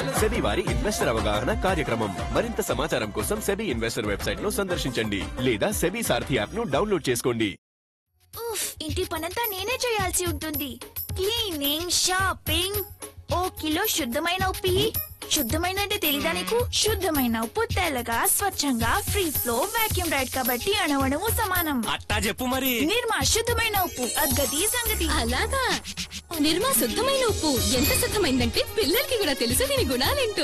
SEBI వారి investor అవగాహన కార్యక్రమం మరింత సమాచారం కోసం సెబీ ఇన్వెస్టర్ వెబ్సైట్ ను సందర్శించండి లేదా సెబీ సారథి యాప్ ను డౌన్లోడ్ చేసుకోండి ఉఫ్ ఇంటి పనంతా నేనే చేయాల్సి ఉంటుంది క్లీనింగ్ షాపింగ్ ఓ కిలో శుద్ధమైన ఉప్పి శుద్ధమైన అంటే తెలీదా నీకు శుద్ధమైన ఉప్పు తెల్లగా స్వచ్ఛంగా ఫ్రీ ఫ్లో వాక్యూమ్ రైడ్ కాబట్టి అణవణము సమానం అట్టా చెప్పు మరి నిర్మా శుద్ధమైన ఉప్పు అద్గతి సంగతి అలాగా నిర్మా శుద్ధమైన ఉప్పు ఎంత శుద్ధమైందంటే పిల్లలకి కూడా తెలుసు దీని గుణాలేంటో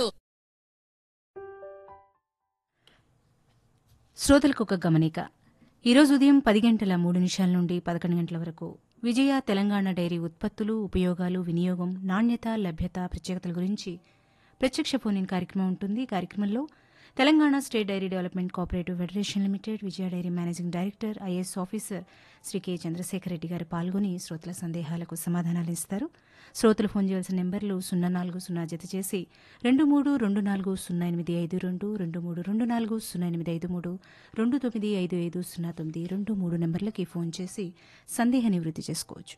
శ్రోతలకు ఒక గమనిక ఈరోజు ఉదయం పది గంటల మూడు నిమిషాల నుండి పదకొండు గంటల వరకు విజయ తెలంగాణ డైరీ ఉత్పత్తులు ఉపయోగాలు వినియోగం నాణ్యత లభ్యత ప్రత్యేకతల గురించి ప్రత్యక్ష ఫోన్ ఇన్ కార్యక్రమం ఉంటుంది ఈ కార్యక్రమంలో Telangana State Dairy Development Cooperative Federation Limited Vijaya Dairy managing director IAS officer Shri K Chandrashekar Reddy గారు పాల్గొని శ్రోతల సందేహాలకు సమాధానాలు ఇస్తారు శ్రోతలు ఫోన్ చేయాల్సిన నెంబర్లు సున్నా నాలుగు సున్నా జత చేసి రెండు మూడు రెండు నాలుగు సున్నా ఎనిమిది ఐదు రెండు రెండు మూడు రెండు నాలుగు సున్నా ఎనిమిది ఐదు మూడు రెండు తొమ్మిది ఐదు ఐదు సున్నా తొమ్మిది రెండు మూడు నెంబర్లకి ఫోన్ చేసి సందేహ నివృత్తి చేసుకోవచ్చు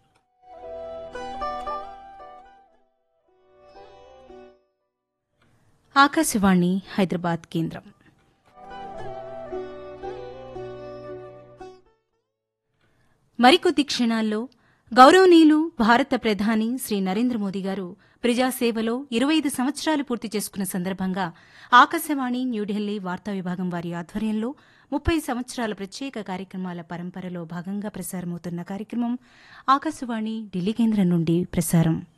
ఆకాశవాణి హైదరాబాద్ కేంద్రం మరికొద్ది క్షణాల్లో గౌరవనీయులు భారత ప్రధాని శ్రీ నరేంద్ర మోదీ గారు ప్రజాసేవలో ఇరవై ఐదు సంవత్సరాలు పూర్తి చేసుకున్న సందర్భంగా ఆకాశవాణి న్యూఢిల్లీ వార్తా విభాగం వారి ఆధ్వర్యంలో ముప్పై సంవత్సరాల ప్రత్యేక కార్యక్రమాల పరంపరలో భాగంగా ప్రసారమవుతున్న కార్యక్రమం ఆకాశవాణి ఢిల్లీ కేంద్రం నుండి ప్రసారం